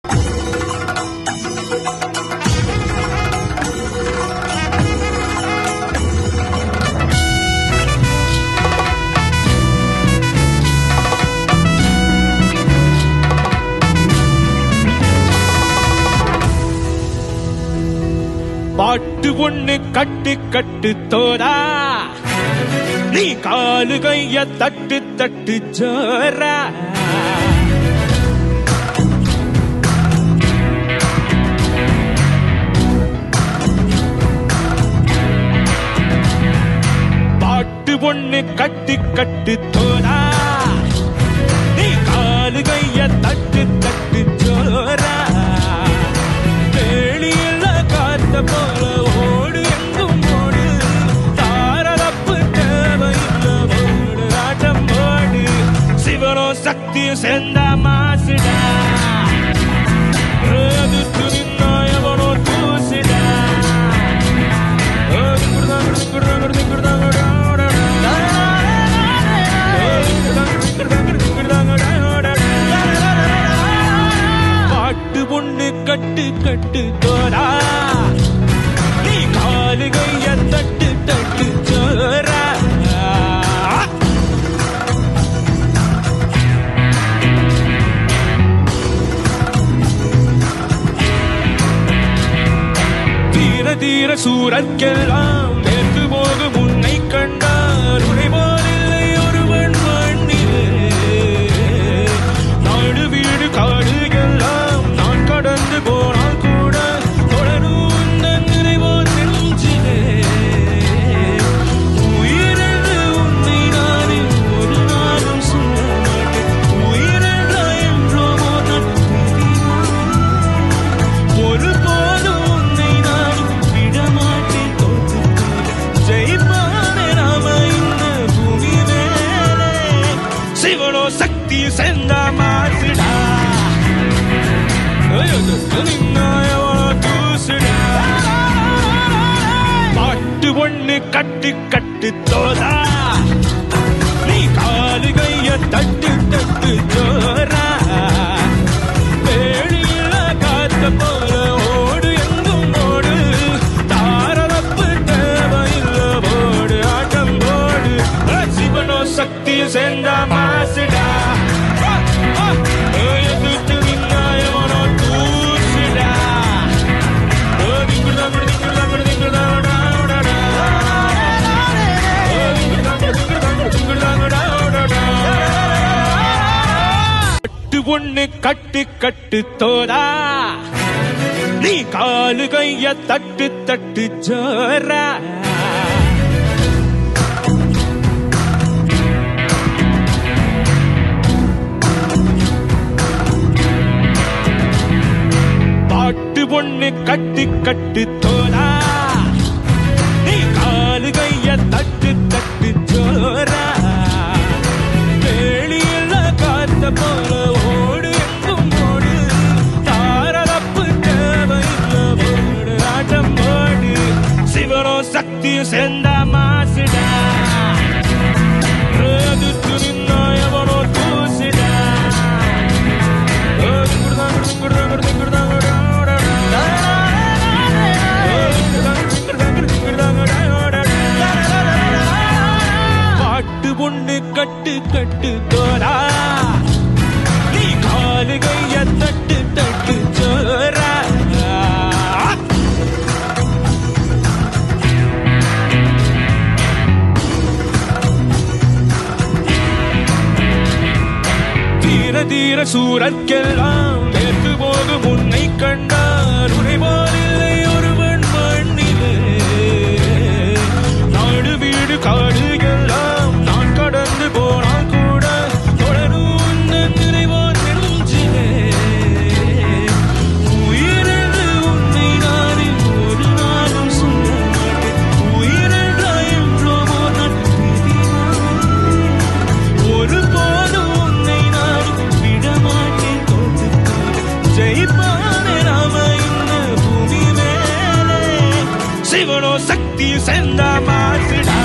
பாட்டு ஒண்ணு கட்டு கட்டு தோடா நீ காலு கைய தட்டு தட்டு ஜோரா பாட்டு ஒண்ணு கட்டு கட்டு தோடா நீ காலு கைய தட்டு தட்டு ஜோரா வேலியில காத்த போல ஓடு எங்கும் ஓடு தாரதப்பு தேவையில்ல ஓடு ஆட்டம் ஓடு சிவனோ சக்தியும் சேர்ந்தா மாசுடா அது துணிந்தா எவனோ தூசுடா பாட்டு பொண்ணு கட்டு கட்டு தோரா நீ காலு கைய தட்டு தட்டு ஜோரா தீர தீர சூரற்கெல்லாம் நேற்று போகும் உன்னை கண்டார் உடைவாரில்லை ஒருவன் மண்ணிலே நாடு வீடு காடு எல்லாம் நான் கடந்து போனால் கூட தொடரும் உந்தன் நினைவோ நெஞ்சிலே உயிரென்று உன்னை நானே ஒரு நாளும் சொல்ல மாட்டேன் உயிரென்றா என்றோ நான் ஒரு போதும் உன்னை நான் விடமாட்டேன் தோற்று ஜெயிப்பானே நாம இந்த பூமி மேலே சிவனோ சக்தி செந்த மாசுடா பாட்டு ஒண்ணு கட்டு கட்டு தோதா நீ காலு கைய தட்டு தட்டு ஜோரா வேலியில காத்த போல ஓடு எங்கும் ஓடு தாரதப்பு தேவையில்ல ஓடு ஆட்டம் ஓடு சிவனோ சக்தி சேர்ந்த மாசுடா எதிர்த்து நின்னாயவனோ தூசுடா கட்டு ஒண்ணு கட்டு கட்டு தோடா நீ காலு கைய தட்டு தட்டு ஜோரா பாட்டு ஒண்ணு கட்டு கட்டு தோடா நீ காலு கைய தட்டு தட்டு ஜோரா வேலியில காத்த போல ஓடு எங்கும் ஓடு தாரதப்பு தேவையில்ல ஓடு ஆட்டம் ஓடு சிவனோ சக்தியும் சேர்ந்த மாசுடா அது துணிந்தா எவனோ தூசுடா பாட்டு பொண்ணு கட்டு கட்டு தோரா நீ காலு கைய தட்டு தட்டு ஜோரா தீர தீர சூரற்கெல்லாம் நேற்று போகும் உன்னை கண்டார் உடைவாரில்லை ஒருவன் மண்ணிலே நாடு வீடு காடு எல்லாம் நான் கடந்து போனால் கூட தொடரும் உந்தன் நினைவோ நெஞ்சிலே உயிரென்று உன்னை நானே ஒரு நாளும் சொல்ல மாட்டேன் உயிரென்றா என்றோ நான் ஒரு போதும் உன்னை நான் விடமாட்டேன் தோற்று ஜெயிப்பானே நாம இந்த பூமி மேலே சிவனோ சக்தி செந்த மாசுடா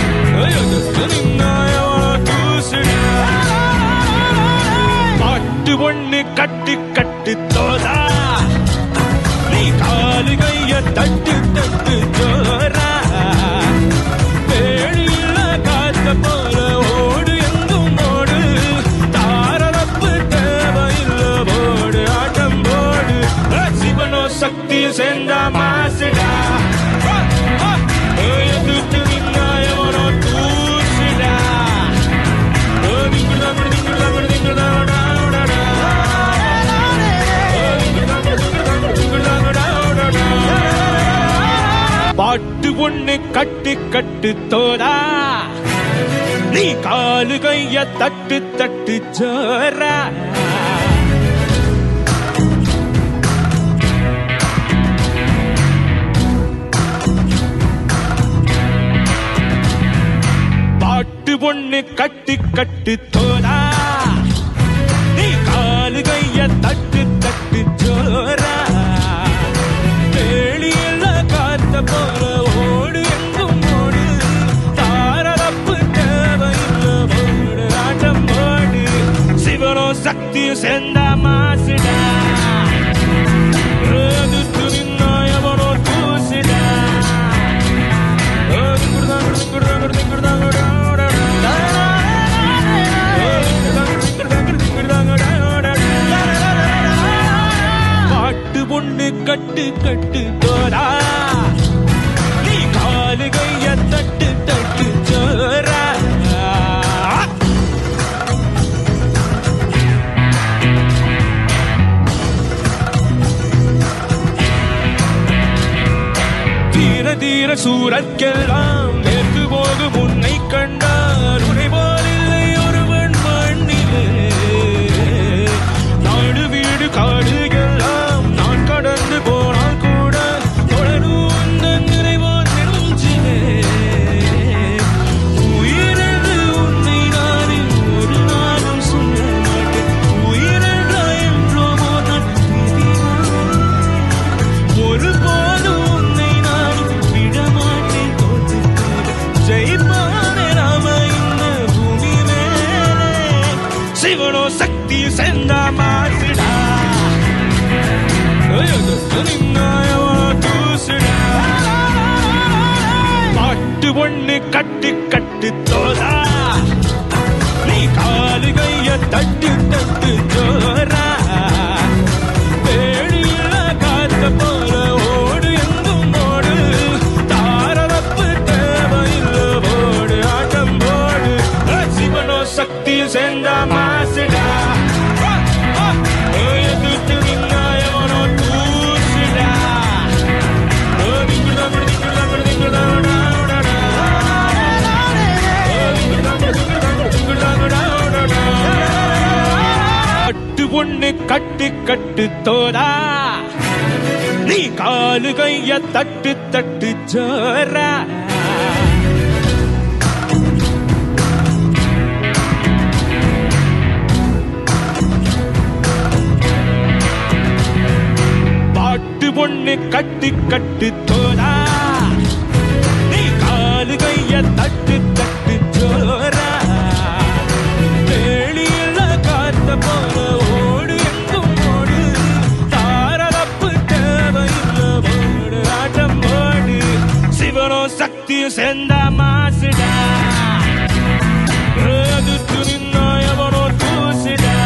பாட்டு ஒண்ணு கட்டு கட்டு தோதா நீ காலு கைய தட்டு தட்டு ஜோரா வேளியில காத்த போல ஓடு எங்கும் ஓடு தாரதப்பு தேவையில்ல போடு ஆட்டம் போடு சிவனோ சக்தி சேர்ந்தா மாசுடா எதிர்த்து நின்னாயவனோ தூசுடா பாட்டு ஒண்ணு கட்டு கட்டு தோதா நீ காலு கைய தட்டு தட்டு ஜோரா பாட்டு ஒண்ணு கட்டு கட்டு தோதா நீ காலு கைய தட்டு தட்டு ஜோரா வேளியில காத்த போல ஓடு எங்கும் ஓடு தாரதப்பு தேவையில்ல போடு ஆட்டம் போடு சிவனோ சக்தியும் சேர்ந்தா மாசுடா எதிர்த்து நின்னா எவனோ தூசுடா பாட்டு பொண்ணு கட்டு கட்டு தோரா நீ காலு கைய தட்டு தட்டு ஜோரா தீர தீர சூரற்கெல்லாம் நேர்த்து போகும் உன்னை கண்டார் உனை போலில்லை ஒருவன் மண்ணிலே நாடு வீடு காடு எல்லாம் நான் கடந்து போனால் கூட தொடரும் உந்தன் நிறைவான் நெஞ்சிலே உயிரென்று உன்னை நானே ஒரு நாளும் சொல்ல மாட்டேன் உயிரென்றாய் என்றோ நான் விதினான் ஒரு போதும் உன்னை நான் விடமாட்டேன் தோற்று ஜெயிப்பானே நாம இந்த பூமி மேலே சிவனோ சக்தி செந்தா மாசுடா பாட்டு ஒண்ணு கட்டு கட்டு தோதா நீ காலு கைய தட்டு தட்டு ஜோரா வேளியில காத்த போல ஓடு எங்கும் ஓடு தாரதப்பு தேவையில்ல போடு ஆட்டம் போடு சிவனோ சக்தி சேர்ந்தா மாசுடா எதிர்த்து நின்னாயவனோ தூசுடா கட்டு ஒண்ணு கட்டு கட்டு தோதா நீ காலு கைய தட்டு தட்டு ஜோரா பாட்டு ஒண்ணு கட்டு கட்டு தோதா நீ காலு கைய தட்டு தட்டு ஜோரா வேளியில காத்த போல ஓடு எங்கும் ஓடு தாரதப்பு தேவையில்ல போடு ஆட்டம் போடு சிவனோ சக்தியும் சேர்ந்தா மாசுடா எதிர்த்து நின்னா எவனோ தூசுடா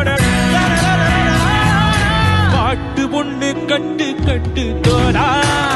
பாட்டு பொண்ணு கட்டு கட்டு தோரா